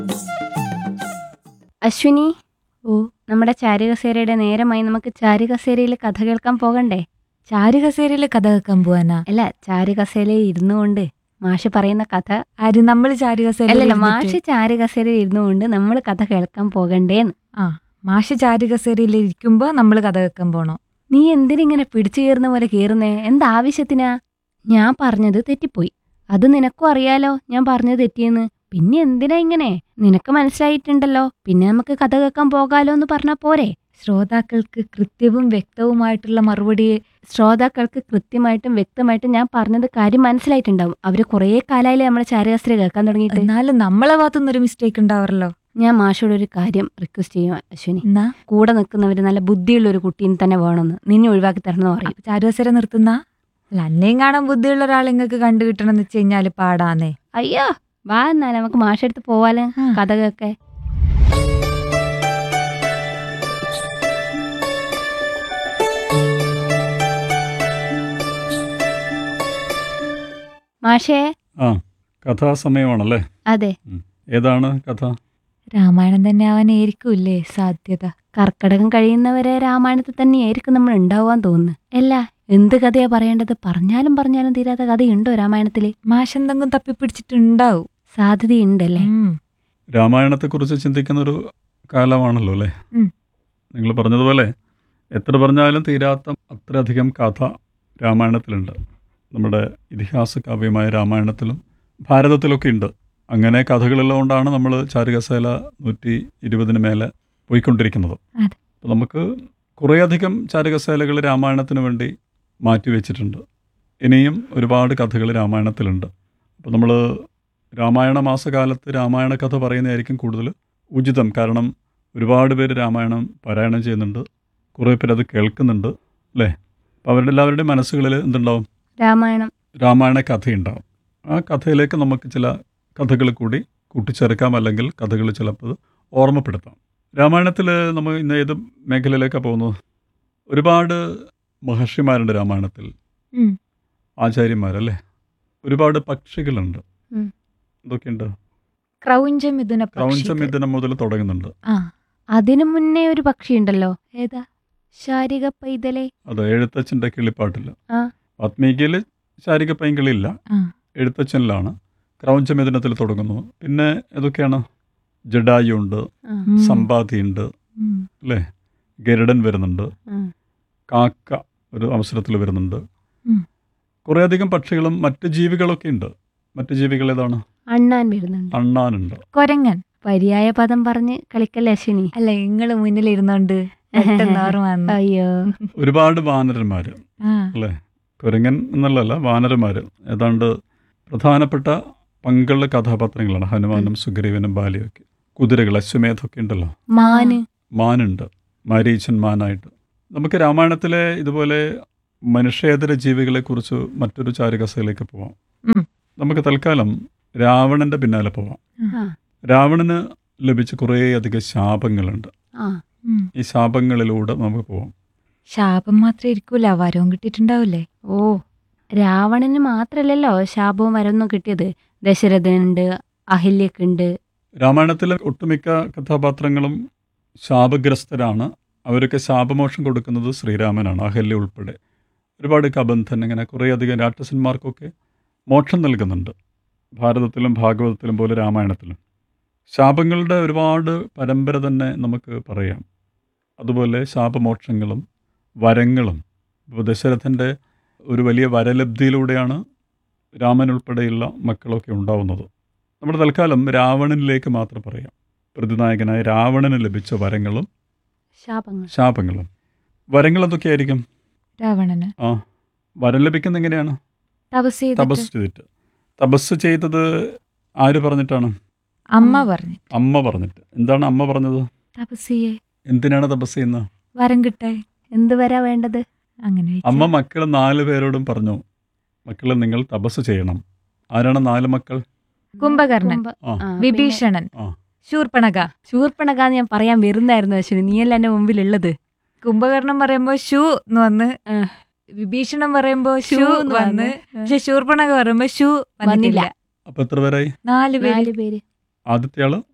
അശ്വിനി ഓ നമ്മുടെ ചാരുകസേരയുടെ നേരമായി നമുക്ക് ചാരുകസേരയിൽ കഥ കേൾക്കാൻ പോകണ്ടേ ചാരുകസേരയില് കഥ കേൾക്കാൻ പോവാനാ അല്ല ചാരുകസേരയിൽ ഇരുന്നു കൊണ്ട് മാഷ് പറയുന്ന കഥ ആര് നമ്മള് ചാരുകസേര അല്ലല്ല മാഷ് ചാരുകസേരയിൽ ഇരുന്നു കൊണ്ട് നമ്മൾ കഥ കേൾക്കാൻ പോകണ്ടേന്ന് ആ മാഷ് ചാരുകസേരയിൽ ഇരിക്കുമ്പോ നമ്മള് കഥ കേൾക്കാൻ പോണോ നീ എന്തിനിങ്ങനെ പിടിച്ചു കയറുന്ന പോലെ കയറുന്നേ എന്താവശ്യത്തിനാ ഞാൻ പറഞ്ഞത് തെറ്റിപ്പോയി അത് നിനക്കും അറിയാലോ ഞാൻ പറഞ്ഞത് തെറ്റിയെന്ന് പിന്നെ എന്തിനാ ഇങ്ങനെ നിനക്ക് മനസ്സിലായിട്ടുണ്ടല്ലോ പിന്നെ നമുക്ക് കഥ കേൾക്കാൻ പോകാലോ എന്ന് പറഞ്ഞാ പോരെ ശ്രോതാക്കൾക്ക് കൃത്യവും വ്യക്തവുമായിട്ടുള്ള മറുപടി ശ്രോതാക്കൾക്ക് കൃത്യമായിട്ടും വ്യക്തമായിട്ടും ഞാൻ പറഞ്ഞത് കാര്യം മനസ്സിലായിട്ടുണ്ടാവും അവര് കുറേ കാലായില്ലേ നമ്മളെ ചാരകസ്ത്രീ കേൾക്കാൻ തുടങ്ങിയിട്ട് എന്നാലും നമ്മളെ ഭാഗത്തുനിന്ന് ഒരു മിസ്റ്റേക്ക് ഉണ്ടാവാറല്ലോ ഞാൻ മാഷോട് ഒരു കാര്യം റിക്വസ്റ്റ് ചെയ്യും അശ്വിനി എന്നാ കൂടെ നിൽക്കുന്നവര് നല്ല ബുദ്ധിയുള്ള ഒരു കുട്ടീനെ തന്നെ വേണമെന്ന് നിന്നെ ഒഴിവാക്കി തരണമെന്ന് പറയും അപ്പൊ ചാരുകസേര നിർത്തുന്ന അല്ല അന്നേം കാണാൻ ബുദ്ധിയുള്ള ഒരാൾ നിങ്ങൾക്ക് കണ്ടു കിട്ടണം എന്ന് വെച്ച് കഴിഞ്ഞാല് പാടാന്നേ അയ്യോ വാ എന്നാലും നമുക്ക് മാഷെടുത്ത് പോവാലേ ആ. കഥ കേക്കെ മാഷേ ആ കഥാസമയമാണല്ലേ അതെ ഏതാണ് കഥ രാമായണം തന്നെ ആവാനായിരിക്കൂല്ലേ സാധ്യത കർക്കടകം കഴിയുന്നവരെ രാമായണത്തിൽ തന്നെയായിരിക്കും നമ്മൾ ഉണ്ടാവാൻ തോന്നുന്നു അല്ല എന്ത് കഥയാ പറയേണ്ടത് പറഞ്ഞാലും പറഞ്ഞാലും തീരാത്ത കഥയുണ്ടോ രാമായണത്തില് മാഷ് എന്തെങ്കിലും തപ്പിപ്പിടിച്ചിട്ടുണ്ടാവും സാധ്യതയുണ്ടല്ലേ ഉം. രാമായണത്തെക്കുറിച്ച് ചിന്തിക്കുന്ന ഒരു കാലമാണല്ലോ അല്ലേ ഉം. നിങ്ങൾ പറഞ്ഞതുപോലെ എത്ര പറഞ്ഞാലും തീരാത്ത അത്രയധികം കഥ രാമായണത്തിലുണ്ട് നമ്മുടെ ഇതിഹാസ കാവ്യമായ രാമായണത്തിലും ഭാരതത്തിലൊക്കെ ഉണ്ട് അങ്ങനെ കഥകളുള്ളത് കൊണ്ടാണ് നമ്മൾ ചാരുകസേല നൂറ്റി ഇരുപതിന് മേലെ പോയിക്കൊണ്ടിരിക്കുന്നത് അതെ. അപ്പോൾ നമുക്ക് കുറേയധികം ചാരുകസേലകൾ രാമായണത്തിന് വേണ്ടി മാറ്റിവെച്ചിട്ടുണ്ട് ഇനിയും ഒരുപാട് കഥകൾ രാമായണത്തിലുണ്ട് അപ്പോൾ നമ്മൾ രാമായണ മാസകാലത്ത് രാമായണ കഥ പറയുന്നതായിരിക്കും കൂടുതൽ ഉചിതം കാരണം ഒരുപാട് പേര് രാമായണം പാരായണം ചെയ്യുന്നുണ്ട് കുറേ പേര് അത് കേൾക്കുന്നുണ്ട് അല്ലേ അപ്പോൾ അവരുടെ എല്ലാവരുടെയും മനസ്സുകളിൽ എന്തുണ്ടാവും രാമായണം രാമായണ കഥയുണ്ടാവും ആ കഥയിലേക്ക് നമുക്ക് ചില കഥകൾ കൂടി കൂട്ടിച്ചേർക്കാം അല്ലെങ്കിൽ കഥകൾ ചിലപ്പോൾ ഓർമ്മപ്പെടുത്താം രാമായണത്തിൽ നമ്മൾ ഇന്ന് ഏത് മേഖലയിലേക്കാണ് പോകുന്നത് ഒരുപാട് മഹർഷിമാരുണ്ട് രാമായണത്തിൽ ഉം. ആചാര്യന്മാരല്ലേ ഒരുപാട് പക്ഷികളുണ്ട് ഉം. എന്തൊക്കെയുണ്ട് ക്രൗഞ്ച മിഥുന പക്ഷികൾ. ക്രൗഞ്ചമിഥുനം മുതൽ തുടങ്ങുന്നുണ്ട് ആ അതിനു മുന്നേ ഒരു പക്ഷിയുണ്ടല്ലോ ഏതാ ശാരിക പൈതലേ അത് എഴുത്തച്ഛൻ്റെ കിളിപ്പാട്ടിൽ ആ. വാത്മീകിയിൽ ശാരിക പൈങ്കിളിയില്ല ആ. എഴുത്തച്ഛനിലാണ് ക്രൗഞ്ചമിഥുനത്തിൽ തുടങ്ങുന്നു പിന്നെ ഏതൊക്കെയാണ് ജഡായു ഉണ്ട് ആ, ഉം. സമ്പാദിയുണ്ട് ഉം. അല്ലേ ഗരുഡൻ വരുന്നുണ്ട് ആ. കാക്ക ഒരു അവസരത്തിൽ വരുന്നുണ്ട് ഉം. കുറേയധികം പക്ഷികളും മറ്റ് ജീവികളൊക്കെ ഉണ്ട് മറ്റ് ജീവികൾ ഏതാണ് അണ്ണാൻ വരുന്നുണ്ട് അണ്ണാനുണ്ട് കൊരങ്ങൻ പര്യായ പദം പറഞ്ഞ് കളിക്കല്ലേ അശ്വിനി അല്ല നിങ്ങള് മുന്നിലിരുന്നോണ്ട് പെട്ടെന്ന് ഓർമ്മ വന്നു അയ്യോ ഒരുപാട് വാനരന്മാർ ആ അല്ലേ കുരങ്ങൻ എന്നുള്ളതല്ല വാനരന്മാർ ഏതാണ്ട് പ്രധാനപ്പെട്ട പങ്കുള്ള കഥാപാത്രങ്ങളാണ് ഹനുമാനും സുഗ്രീവനും ബാലിയൊക്കെ കുതിരകൾ അശ്വമേധമൊക്കെ ഉണ്ടല്ലോ മാന് മാനുണ്ട് മാരീച്ചൻ മാനായിട്ട് നമുക്ക് രാമായണത്തിലെ ഇതുപോലെ മനുഷ്യേതര ജീവികളെക്കുറിച്ച് മറ്റൊരു ചാരുകസയിലേക്ക് പോവാം ഉം. നമുക്ക് തൽക്കാലം രാവണന്റെ പിന്നാലെ പോവാം ആ, രാവണന് ലഭിച്ച കുറേയധികം ശാപങ്ങളുണ്ട് ആ ഉം. ഈ ശാപങ്ങളിലൂടെ നമുക്ക് പോവാം ശാപം മാത്രം ഇരിക്കൂല വരവും കിട്ടിയിട്ടുണ്ടാവില്ലേ ഓ രാവണന് മാത്രല്ലല്ലോ ശാപവും വരൊന്നും കിട്ടിയത് ദശരഥനുണ്ട് അഹില്യക്കുണ്ട് രാമായണത്തിലെ ഒട്ടുമിക്ക കഥാപാത്രങ്ങളും ശാപഗ്രസ്തരാണ് അവരൊക്കെ ശാപമോക്ഷം കൊടുക്കുന്നത് ശ്രീരാമനാണ് അഹല്യ ഉൾപ്പെടെ ഒരുപാട് കബന്ധൻ അങ്ങനെ കുറേയധികം രാക്ഷസന്മാർക്കൊക്കെ മോക്ഷം നൽകുന്നുണ്ട് ഭാരതത്തിലും ഭാഗവതത്തിലും പോലെ രാമായണത്തിലും ശാപങ്ങളുടെ ഒരുപാട് പരമ്പര തന്നെ നമുക്ക് പറയാം അതുപോലെ ശാപമോക്ഷങ്ങളും വരങ്ങളും ഇപ്പോൾ ദശരഥൻ്റെ ഒരു വലിയ വരലബ്ധിയിലൂടെയാണ് രാമൻ ഉൾപ്പെടെയുള്ള മക്കളൊക്കെ ഉണ്ടാവുന്നത് നമ്മുടെ തൽക്കാലം രാവണനിലേക്ക് മാത്രം പറയാം പ്രതിനായകനായ രാവണന് ലഭിച്ച വരങ്ങളും ശാപങ്ങൾ ശാപങ്ങളും വരങ്ങൾ എന്തൊക്കെയായിരിക്കും രാവണന് ആ വരം ലഭിക്കുന്ന എങ്ങനെയാണ് തപസ് ചെയ്തിട്ട് തപസ് ചെയ്തിട്ട് തപസ് ചെയ്തത് ആര് പറഞ്ഞിട്ടാണ് അമ്മ പറഞ്ഞു അമ്മ പറഞ്ഞിട്ട് എന്താണ് അമ്മ പറഞ്ഞത് തപസ് ചെയ്യേ എന്തിനാണ് തപസ് ചെയ്യുന്നത് വരം കിട്ടേ എന്ത് വരാ വേണ്ടത് അങ്ങനെ വെച്ച്. അമ്മ മക്കൾ നാല് പേരോടും പറഞ്ഞു മക്കളെ നിങ്ങൾ തപസ് ചെയ്യണം ആരാണ് നാല് മക്കൾ കുംഭകർണൻ കുംഭ- ആ ആ, വിഭീഷണൻ ആ. ശൂർപ്പണക പിന്നെ ശൂർപ്പണകാന്ന് ഞാൻ പറയാൻ വരുന്നായിരുന്നു അശ്വിനി നീയല്ല എന്റെ മുമ്പിലുള്ളത് കുംഭകർണം പറയുമ്പോ ഷൂ എന്ന് വന്ന് ആ. വിഭീഷണൻ പറയുമ്പോ ഷൂ ഷൂ എന്ന് വന്ന് ആ. പക്ഷെ ശൂർപ്പണക പറയുമ്പോ ഷൂ വന്നിട്ടില്ല വന്നില്ല അപ്പോൾ എത്ര പേരായി നാല് പേര് നാല് പേര് ആദ്യത്തെ ആള്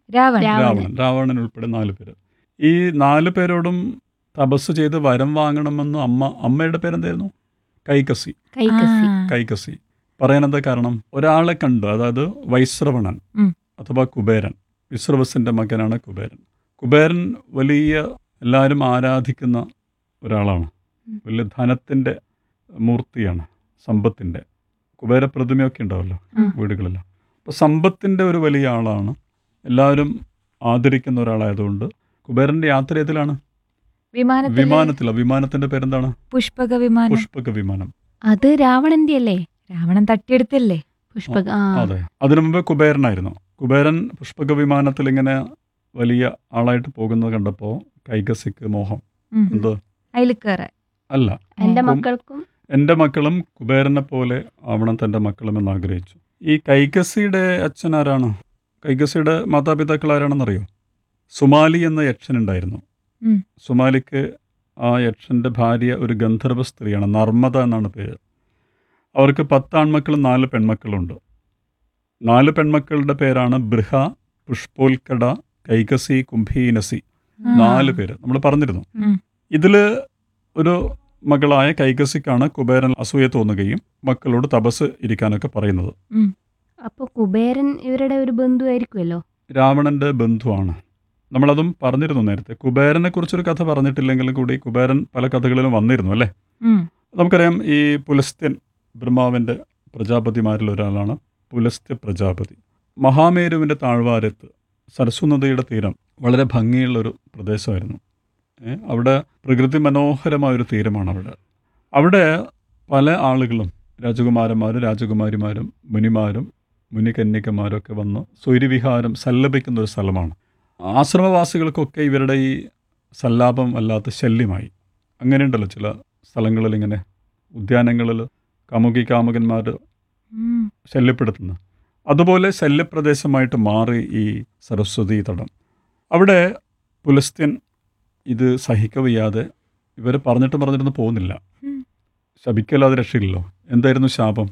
രാവൺ രാവണൻ. രാവണൻ രാവണൻ ഉൾപ്പെടെ നാല് പേര് ഈ നാല് പേരോടും തപസ് ചെയ്ത് വരം വാങ്ങണമെന്ന് അമ്മ അമ്മയുടെ പേരെന്തായിരുന്നു കൈകസി കൈകസി ആ. കൈകസി പറയാനെന്താ കാരണം ഒരാളെ കണ്ടു അതായത് വൈശ്രവണൻ ഉം. അഥവാ കുബേരൻ വിശ്രവസിന്റെ മകനാണ് കുബേരൻ കുബേരൻ വലിയ എല്ലാവരും ആരാധിക്കുന്ന ഒരാളാണ് ഉം. വലിയ ധനത്തിന്റെ മൂർത്തിയാണ് സമ്പത്തിന്റെ കുബേര പ്രതിമയൊക്കെ ഉണ്ടാവല്ലോ ഉം. വീടുകളിൽ അപ്പോൾ സമ്പത്തിന്റെ ഒരു വലിയ ആളാണ് എല്ലാവരും ആദരിക്കുന്ന ഒരാളായതുകൊണ്ട് കുബേരന്റെ യാത്ര ഏതിലാണ് വിമാനത്തിൽ വിമാനത്തിലാണ് വിമാനത്തിന്റെ പേരെന്താണ് പുഷ്പക വിമാനം പുഷ്പക വിമാനം അത് രാവണന്റെ അല്ലേ രാവണൻ തട്ടിയെടുത്തല്ലേ പുഷ്പക ആ അതെ അതിനു മുമ്പ് കുബേരനായിരുന്നു കുബേരൻ പുഷ്പക വിമാനത്തിൽ ഇങ്ങനെ വലിയ ആളായിട്ട് പോകുന്നത് കണ്ടപ്പോൾ കൈകസിക്ക് മോഹം ഉം. എന്ത് അതിൽ കയറാൻ അല്ല എന്റെ ഉം. മക്കൾക്കും എൻ്റെ മക്കളും കുബേരനെ പോലെ ആവണം തൻ്റെ മക്കളും എന്ന് ആഗ്രഹിച്ചു ഈ കൈകസിയുടെ അച്ഛൻ ആരാണ് കൈകസിയുടെ മാതാപിതാക്കൾ ആരാണെന്നറിയോ സുമാലി എന്ന യക്ഷനുണ്ടായിരുന്നു ഉം. സുമാലിക്ക് ആ യക്ഷൻ്റെ ഭാര്യ ഒരു ഗന്ധർവ സ്ത്രീയാണ് നർമ്മദ എന്നാണ് പേര് അവർക്ക് പത്ത് ആൺമക്കളും നാല് പെൺമക്കളുണ്ട് നാല് പെൺമക്കളുടെ പേരാണ് ബൃഹ പുഷ്പോൽക്കട കൈകസി കുംഭീനസി നാല് പേര് നമ്മൾ പറഞ്ഞിരുന്നു ഉം. ഇതില് ഒരു മകളായ കൈകസിക്കാണ് കുബേരൻ അസൂയ തോന്നുകയും മക്കളോട് തപസ് ഇരിക്കാനൊക്കെ പറയുന്നത് അപ്പൊ കുബേരൻ ഇവരുടെ ഒരു ബന്ധുവായിരിക്കുമല്ലോ രാവണന്റെ ബന്ധുവാണ് നമ്മളതും പറഞ്ഞിരുന്നു നേരത്തെ കുബേരനെ കുറിച്ചൊരു കഥ പറഞ്ഞിട്ടില്ലെങ്കിലും കൂടി കുബേരൻ പല കഥകളിലും വന്നിരുന്നു അല്ലേ ഉം. നമുക്കറിയാം ഈ പുലസ്ത്യൻ ബ്രഹ്മാവിൻ്റെ പ്രജാപതിമാരിൽ ഒരാളാണ് പുലസ്ത്യ പ്രജാപതി മഹാമേരുവിൻ്റെ താഴ്വാരത്ത് സരസ്വ നദിയുടെ തീരം വളരെ ഭംഗിയുള്ളൊരു പ്രദേശമായിരുന്നു ഏ, അവിടെ പ്രകൃതി മനോഹരമായൊരു തീരമാണ് അവിടെ അവിടെ പല ആളുകളും രാജകുമാരന്മാരും രാജകുമാരിമാരും മുനിമാരും മുനികന്യകമാരും ഒക്കെ വന്ന് സ്വൈര്യവിഹാരം സല്ലപിക്കുന്ന ഒരു സ്ഥലമാണ് ആശ്രമവാസികൾക്കൊക്കെ ഇവരുടെ ഈ സല്ലാപം വല്ലാത്ത ശല്യമായി അങ്ങനെയുണ്ടല്ലോ ചില സ്ഥലങ്ങളിൽ ഇങ്ങനെ ഉദ്യാനങ്ങളിൽ കാമുകി കാമുകന്മാർ ഉം. ശല്യപ്പെടുത്തുന്നു അതുപോലെ ശല്യപ്രദേശമായിട്ട് മാറി ഈ സരസ്വതി തടം അവിടെ പുലസ്ത്യൻ ഇത് സഹിക്കവയ്യാതെ ഇവർ പറഞ്ഞിട്ട് പറഞ്ഞിട്ടൊന്നും പോകുന്നില്ല ഉം. ശപിക്കല്ലാതെ രക്ഷയില്ലല്ലോ എന്തായിരുന്നു ശാപം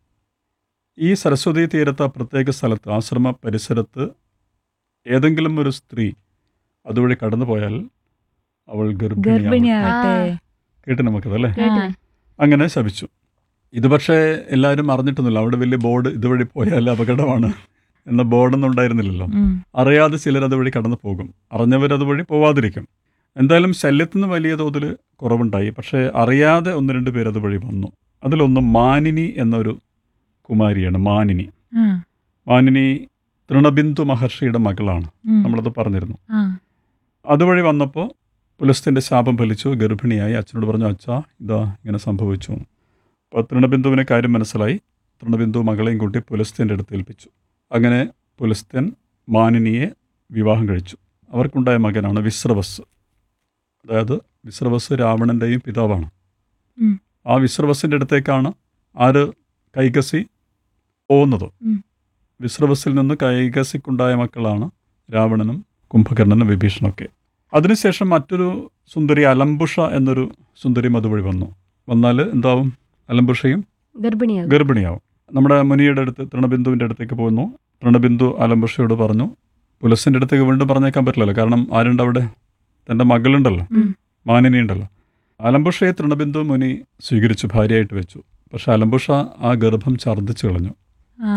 ഈ സരസ്വതി തീരത്ത് ആ പ്രത്യേക സ്ഥലത്ത് ആശ്രമ പരിസരത്ത് ഏതെങ്കിലും ഒരു സ്ത്രീ അതുവഴി കടന്നു പോയാൽ അവൾ ഗർഭിണിയാവും ഗർഭിണിയാവട്ടെ കേട്ട് നമുക്കതല്ലേ കേട്ടോ? അങ്ങനെ ശപിച്ചു ഇത് പക്ഷേ എല്ലാവരും അറിഞ്ഞിട്ടൊന്നുമില്ല അവിടെ വലിയ ബോർഡ് ഇതുവഴി പോയാൽ അപകടമാണ് എന്ന ബോർഡൊന്നും ഉണ്ടായിരുന്നില്ലല്ലോ ഉം. അറിയാതെ ചിലർ അതുവഴി കടന്നു പോകും അറിഞ്ഞവർ അതുവഴി പോവാതിരിക്കും എന്തായാലും ശല്യത്തിന് വലിയ തോതിൽ കുറവുണ്ടായി പക്ഷേ അറിയാതെ ഒന്ന് രണ്ട് പേര് അതുവഴി വന്നു അതിലൊന്ന് മാനിനി എന്നൊരു കുമാരിയാണ് മാനിനി ആ. മാനിനി തൃണബിന്ദു മഹർഷിയുടെ മകളാണ് ഉം. നമ്മളത് പറഞ്ഞിരുന്നു ആ. അതുവഴി വന്നപ്പോൾ പുലസ്ത്യൻ്റെ ശാപം ഫലിച്ചു ഗർഭിണിയായി അച്ഛനോട് പറഞ്ഞു അച്ഛാ ഇതാ ഇങ്ങനെ സംഭവിച്ചു അപ്പോൾ തൃണബിന്ദുവിനെ കാര്യം മനസ്സിലായി തൃണബിന്ദു മകളെയും കൂട്ടി പുലസ്ത്യൻ്റെ അടുത്ത് ഏൽപ്പിച്ചു അങ്ങനെ പുലസ്ത്യൻ മാനിനിയെ വിവാഹം കഴിച്ചു അവർക്കുണ്ടായ മകനാണ് വിശ്രവസ് അതായത് വിശ്രവസ് രാവണൻ്റെയും പിതാവാണ് ഉം. ആ വിശ്രവസിൻ്റെ അടുത്തേക്കാണ് ആര് കൈകസി പോകുന്നത് ഉം. വിശ്രവസിൽ നിന്ന് കൈകസിക്കുണ്ടായ മക്കളാണ് രാവണനും കുംഭകർണനും വിഭീഷണൊക്കെ അതിനുശേഷം മറ്റൊരു സുന്ദരി അലംബുഷ എന്നൊരു സുന്ദരിയും അതുവഴി വന്നു വന്നാൽ എന്താവും അലംബുഷയും ഗർഭിണിയാകും ഗർഭിണിയാവും നമ്മുടെ മുനിയുടെ അടുത്ത് തൃണബിന്ദുവിൻ്റെ അടുത്തേക്ക് പോകുന്നു തൃണബിന്ദു അലംബുഷയോട് പറഞ്ഞു പുലസിൻ്റെ അടുത്തേക്ക് വീണ്ടും പറഞ്ഞേക്കാൻ പറ്റില്ലല്ലോ കാരണം ആരുണ്ട് അവിടെ തൻ്റെ മകളുണ്ടല്ലോ ഉം. മാനിനി ഉണ്ടല്ലോ അലംബുഷയെ തൃണബിന്ദു മുനി സ്വീകരിച്ചു ഭാര്യയായിട്ട് വെച്ചു പക്ഷെ അലംബുഷ ആ ഗർഭം ഛർദ്ദിച്ചു കളഞ്ഞു ആ.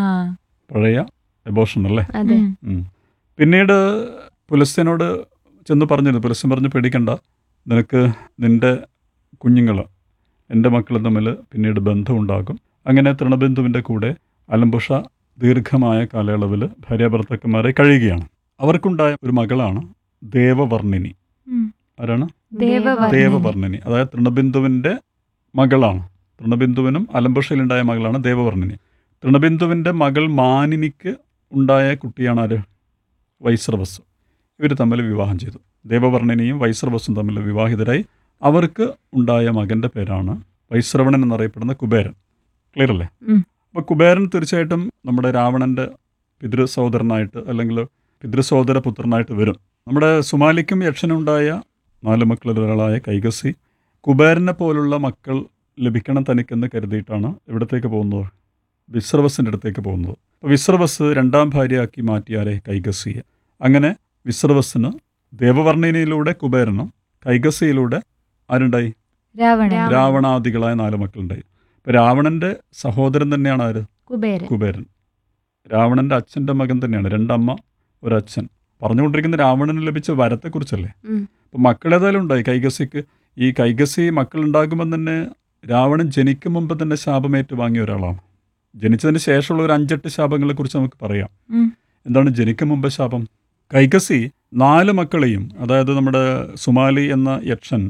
പഴയ എബോഷൻ അല്ലേ അതെ ഉം. ഉം. പിന്നീട് പുലസ്ത്യനോട് ചെന്ന് പറഞ്ഞിരുന്നു പുലസ്ത്യൻ പറഞ്ഞു പേടിക്കണ്ട നിനക്ക് നിൻ്റെ കുഞ്ഞുങ്ങൾ എൻ്റെ മക്കൾ തമ്മിൽ പിന്നീട് ബന്ധമുണ്ടാകും അങ്ങനെ തൃണബിന്ദുവിൻ്റെ കൂടെ അലംബുഷ ദീർഘമായ കാലയളവിൽ ഭാര്യാഭർത്താക്കന്മാരെ കഴിയുകയാണ് അവർക്കുണ്ടായ ഒരു മകളാണ് ദേവവർണ്ണിനി ഉം. ആരാണ് ദേവവർണ്ണിനി. ദേവവർണ്ണിനി അതായത് തൃണബിന്ദുവിൻ്റെ മകളാണ് തൃണബിന്ദുവിനും അലംബുഷയിലുണ്ടായ മകളാണ് ദേവവർണ്ണിനി തൃണബിന്ദുവിൻ്റെ മകൾ മാനിനിക്ക് ഉണ്ടായ കുട്ടിയാണ് ആര് വൈശ്രവസ് ഇവർ തമ്മിൽ വിവാഹം ചെയ്തു ദേവവർണ്ണിനിയും വൈശ്രവസും തമ്മിൽ വിവാഹിതരായി അവർക്ക് ഉണ്ടായ മകൻ്റെ പേരാണ് വൈശ്രവണൻ എന്നറിയപ്പെടുന്ന കുബേരൻ ക്ലിയർ അല്ലേ ഉം. അപ്പോൾ കുബേരൻ തീർച്ചയായിട്ടും നമ്മുടെ രാവണൻ്റെ പിതൃ സഹോദരനായിട്ട് അല്ലെങ്കിൽ പിതൃ സഹോദര പുത്രനായിട്ട് വരും നമ്മുടെ സുമാലിക്കും യക്ഷനുണ്ടായ നാല് മക്കളിൽ ഒരാളായ കൈകസി കുബേരനെ പോലുള്ള മക്കൾ ലഭിക്കണം തനിക്കെന്ന് കരുതിയിട്ടാണ് എവിടത്തേക്ക് പോകുന്നത് വിശ്രവസിൻ്റെ അടുത്തേക്ക് പോകുന്നത് അപ്പോൾ വിശ്രവസ് രണ്ടാം ഭാര്യയാക്കി മാറ്റിയാരെ കൈകസിയെ അങ്ങനെ വിശ്രവസിന് ദേവവർണ്ണിനിയിലൂടെ കുബേരനും കൈകസിയിലൂടെ ആരുണ്ടായി രാവണൻ രാവണൻ. രാവണാദികളായ നാല് മക്കളുണ്ടായി ഇപ്പം രാവണന്റെ സഹോദരൻ തന്നെയാണ് ആര് കുബേരൻ കുബേരൻ രാവണന്റെ അച്ഛന്റെ മകൻ തന്നെയാണ് രണ്ടമ്മ ഒരച്ഛൻ പറഞ്ഞുകൊണ്ടിരിക്കുന്ന രാവണന് ലഭിച്ച വരത്തെക്കുറിച്ചല്ലേ ഉം. അപ്പം മക്കളേതായാലും ഉണ്ടായി കൈകസിക്ക് ഈ കൈകസി മക്കളുണ്ടാകുമ്പോൾ തന്നെ രാവണൻ ജനിക്കും മുമ്പ് തന്നെ ശാപമേറ്റ് വാങ്ങിയ ഒരാളാണ് ജനിച്ചതിന് ശേഷമുള്ള ഒരു അഞ്ചെട്ട് ശാപങ്ങളെ കുറിച്ച് നമുക്ക് പറയാം ഉം. എന്താണ് ജനിക്കും മുമ്പ് ശാപം കൈകസി നാല് മക്കളെയും അതായത് നമ്മുടെ സുമാലി എന്ന യക്ഷൻ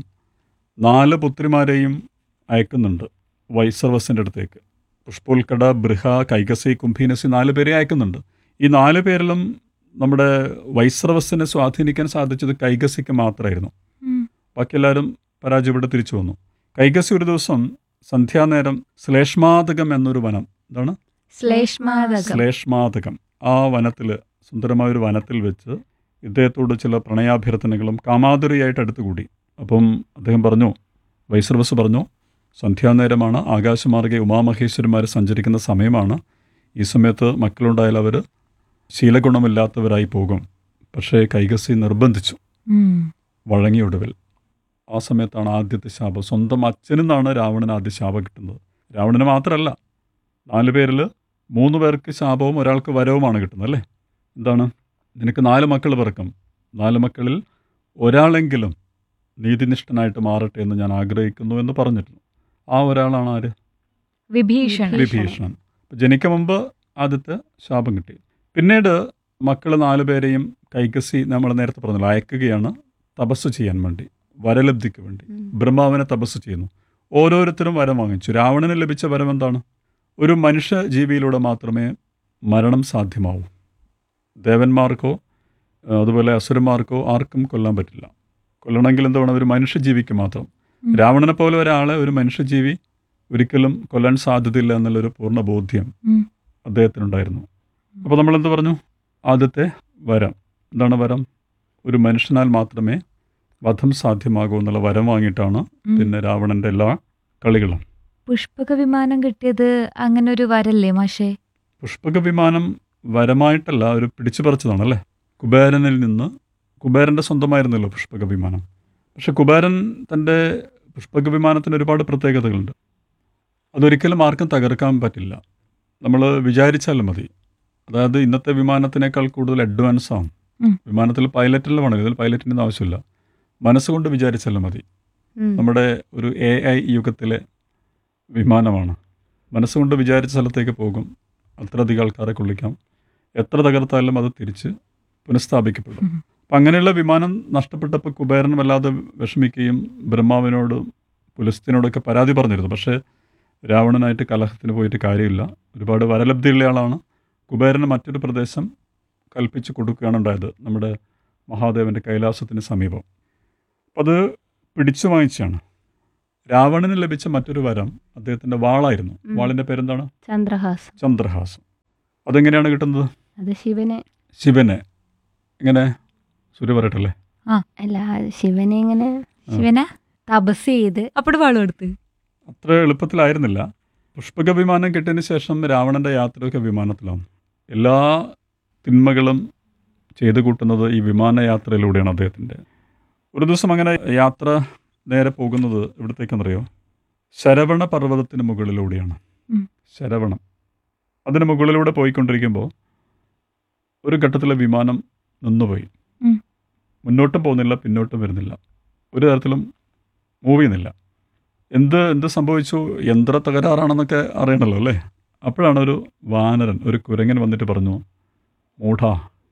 നാല് പുത്രിമാരെയും അയക്കുന്നുണ്ട് വൈസർവസിൻ്റെ അടുത്തേക്ക് പുഷ്പോൽക്കട ബൃഹ കൈകസി കുംഭീനസി നാല് പേരെ അയക്കുന്നുണ്ട് ഈ നാല് പേരിലും നമ്മുടെ വൈസ്രവസിനെ സ്വാധീനിക്കാൻ സാധിച്ചത് കൈകസിക്ക് മാത്രമായിരുന്നു ഉം. ബാക്കി എല്ലാവരും പരാജയപ്പെട്ട് തിരിച്ചു വന്നു കൈകസി ഒരു ദിവസം സന്ധ്യാനേരം ശ്ലേഷ്മാതകം എന്നൊരു വനം എന്താണ് ശ്ലേഷ്മാതകം ശ്ലേഷ്മാതകം ആ വനത്തിൽ സുന്ദരമായ ഒരു വനത്തിൽ വെച്ച് ഇദ്ദേഹത്തോട് ചില പ്രണയാഭ്യർത്ഥനകളും കാമാതുരിയായിട്ട് അടുത്തുകൂടി അപ്പം അദ്ദേഹം പറഞ്ഞു വൈസ്രവസ് പറഞ്ഞു സന്ധ്യാനേരമാണ് ആകാശമാർഗെ ഉമാമഹേശ്വരന്മാർ സഞ്ചരിക്കുന്ന സമയമാണ് ഈ സമയത്ത് മക്കളുണ്ടായാൽ അവർ ശീലഗുണമില്ലാത്തവരായി പോകും പക്ഷേ കൈകസി നിർബന്ധിച്ചു ഉം. വഴങ്ങിയ ഒടുവിൽ ആ സമയത്താണ് ആദ്യത്തെ ശാപം സ്വന്തം അച്ഛനിൽ നിന്നാണ് രാവണന് ആദ്യ ശാപം കിട്ടുന്നത് രാവണന് മാത്രമല്ല നാല് പേരിൽ മൂന്ന് പേർക്ക് ശാപവും ഒരാൾക്ക് വരവുമാണ് കിട്ടുന്നത് അല്ലേ എന്താണ് നിനക്ക് നാല് മക്കൾ പിറക്കും നാല് മക്കളിൽ ഒരാളെങ്കിലും നീതിനിഷ്ഠനായിട്ട് മാറട്ടെ എന്ന് ഞാൻ ആഗ്രഹിക്കുന്നു എന്ന് പറഞ്ഞിരുന്നു ആ ഒരാളാണ് ആര് വിഭീഷണൻ വിഭീഷണൻ ജനിക്കും മുമ്പ് ആദ്യത്തെ ശാപം കിട്ടി പിന്നീട് മക്കൾ നാലു പേരെയും കൈകസി നമ്മൾ നേരത്തെ പറഞ്ഞല്ലോ അയക്കുകയാണ് തപസ് ചെയ്യാൻ വേണ്ടി വരലബ്ധിക്ക് വേണ്ടി ഉം. ബ്രഹ്മാവിനെ തപസ് ചെയ്യുന്നു ഓരോരുത്തരും വരം വാങ്ങിച്ചു രാവണന് ലഭിച്ച വരം എന്താണ് ഒരു മനുഷ്യ ജീവിയിലൂടെ മാത്രമേ മരണം സാധ്യമാവൂ ദേവന്മാർക്കോ ആ, അതുപോലെ അസുരന്മാർക്കോ ആർക്കും കൊല്ലാൻ പറ്റില്ല കൊല്ലണമെങ്കിൽ എന്ത് വേണം ഒരു മനുഷ്യജീവിക്ക് മാത്രം ഉം. രാവണനെ പോലെ ഒരാളെ ഒരു മനുഷ്യജീവി ഒരിക്കലും കൊല്ലാൻ സാധ്യതയില്ല എന്നുള്ളൊരു പൂർണ്ണ ബോധ്യം ഉം. അദ്ദേഹത്തിനുണ്ടായിരുന്നു അപ്പോൾ നമ്മൾ എന്ത് പറഞ്ഞു ആദ്യത്തെ വരം എന്താണ് വരം ഒരു മനുഷ്യനാൽ മാത്രമേ വധം സാധ്യമാകൂ എന്നുള്ള വരം വാങ്ങിയിട്ടാണ് ഉം. പിന്നെ രാവണന്റെ എല്ലാ കളികളും പുഷ്പക വിമാനം കിട്ടിയത് അങ്ങനെ ഒരു വരല്ലേ മാഷേ പുഷ്പക വിമാനം വരമായിട്ടല്ല ഒരു പിടിച്ചു പറിച്ചതാണ് അല്ലേ കുബേരനിൽ നിന്ന് കുബേരൻ്റെ സ്വന്തമായിരുന്നല്ലോ പുഷ്പക വിമാനം പക്ഷെ കുബേരൻ തൻ്റെ പുഷ്പക വിമാനത്തിന് ഒരുപാട് പ്രത്യേകതകളുണ്ട് അതൊരിക്കലും ആർക്കും തകർക്കാൻ പറ്റില്ല നമ്മൾ വിചാരിച്ചാലും മതി അതായത് ഇന്നത്തെ വിമാനത്തിനേക്കാൾ കൂടുതൽ അഡ്വാൻസ് ആണ് ഉം. വിമാനത്തിൽ പൈലറ്റെല്ലാം വേണം ഇതിൽ പൈലറ്റിൻ്റെ ഒന്നും ആവശ്യമില്ല മനസ്സുകൊണ്ട് വിചാരിച്ചാലും മതി ഉം. നമ്മുടെ ഒരു എ ഐ യുഗത്തിലെ വിമാനമാണ് മനസ്സുകൊണ്ട് വിചാരിച്ച സ്ഥലത്തേക്ക് പോകും അത്രയധികം ആൾക്കാരെ കൊള്ളിക്കാം എത്ര തകർത്താലും അത് തിരിച്ച് പുനഃസ്ഥാപിക്കപ്പെടും ഉം. അപ്പം അങ്ങനെയുള്ള വിമാനം നഷ്ടപ്പെട്ടപ്പോൾ കുബേരൻ വല്ലാതെ വിഷമിക്കുകയും ബ്രഹ്മാവിനോട് പുലസ്ത്യനോടൊക്കെ പരാതി പറഞ്ഞിരുന്നു പക്ഷേ രാവണനായിട്ട് കലഹത്തിന് പോയിട്ട് കാര്യമില്ല ഒരുപാട് വരലബ്ധിയുള്ള ആളാണ് കുബേരന് മറ്റൊരു പ്രദേശം കൽപ്പിച്ച് കൊടുക്കുകയാണ് ഉണ്ടായത് നമ്മുടെ മഹാദേവൻ്റെ കൈലാസത്തിന് സമീപം അപ്പം അത് പിടിച്ചു വാങ്ങിച്ചാണ് രാവണന് ലഭിച്ച മറ്റൊരു വരം അദ്ദേഹത്തിൻ്റെ വാളായിരുന്നു ഉം. വാളിൻ്റെ പേരെന്താണ് ചന്ദ്രഹാസം ചന്ദ്രഹാസം അതെങ്ങനെയാണ് കിട്ടുന്നത് അത് ശിവനെ ശിവനെ ഇങ്ങനെ സൂര്യ പറയട്ടല്ലേ അല്ല ശിവനെ ഇങ്ങനെ ശിവന തപസ് ചെയ്ത് അപ്പട് വാളും എടുത്ത് അത്ര എളുപ്പത്തിലായിരുന്നില്ല പുഷ്പക വിമാനം കിട്ടിയതിന് ശേഷം രാവണൻ്റെ യാത്രയൊക്കെ വിമാനത്തിലാണ് എല്ലാ തിന്മകളും ചെയ്തു കൂട്ടുന്നത് ഈ വിമാനയാത്രയിലൂടെയാണ് അദ്ദേഹത്തിൻ്റെ ഒരു ദിവസം അങ്ങനെ യാത്ര നേരെ പോകുന്നത് എവിടത്തേക്കെന്നറിയോ ശരവണ പർവ്വതത്തിന് മുകളിലൂടെയാണ് ഉം. ശരവണം അതിന് മുകളിലൂടെ പോയിക്കൊണ്ടിരിക്കുമ്പോൾ ഒരു ഘട്ടത്തിലെ വിമാനം നിന്നുപോയി ഉം. മുന്നോട്ടും പോകുന്നില്ല പിന്നോട്ടും വരുന്നില്ല ഒരു തരത്തിലും മൂവ് ചെയ്യുന്നില്ല എന്ത് എന്ത് സംഭവിച്ചു യന്ത്ര തകരാറാണെന്നൊക്കെ അറിയണല്ലോ അല്ലേ അപ്പോഴാണ് ഒരു വാനരൻ ഒരു കുരങ്ങൻ വന്നിട്ട് പറഞ്ഞു മൂഢാ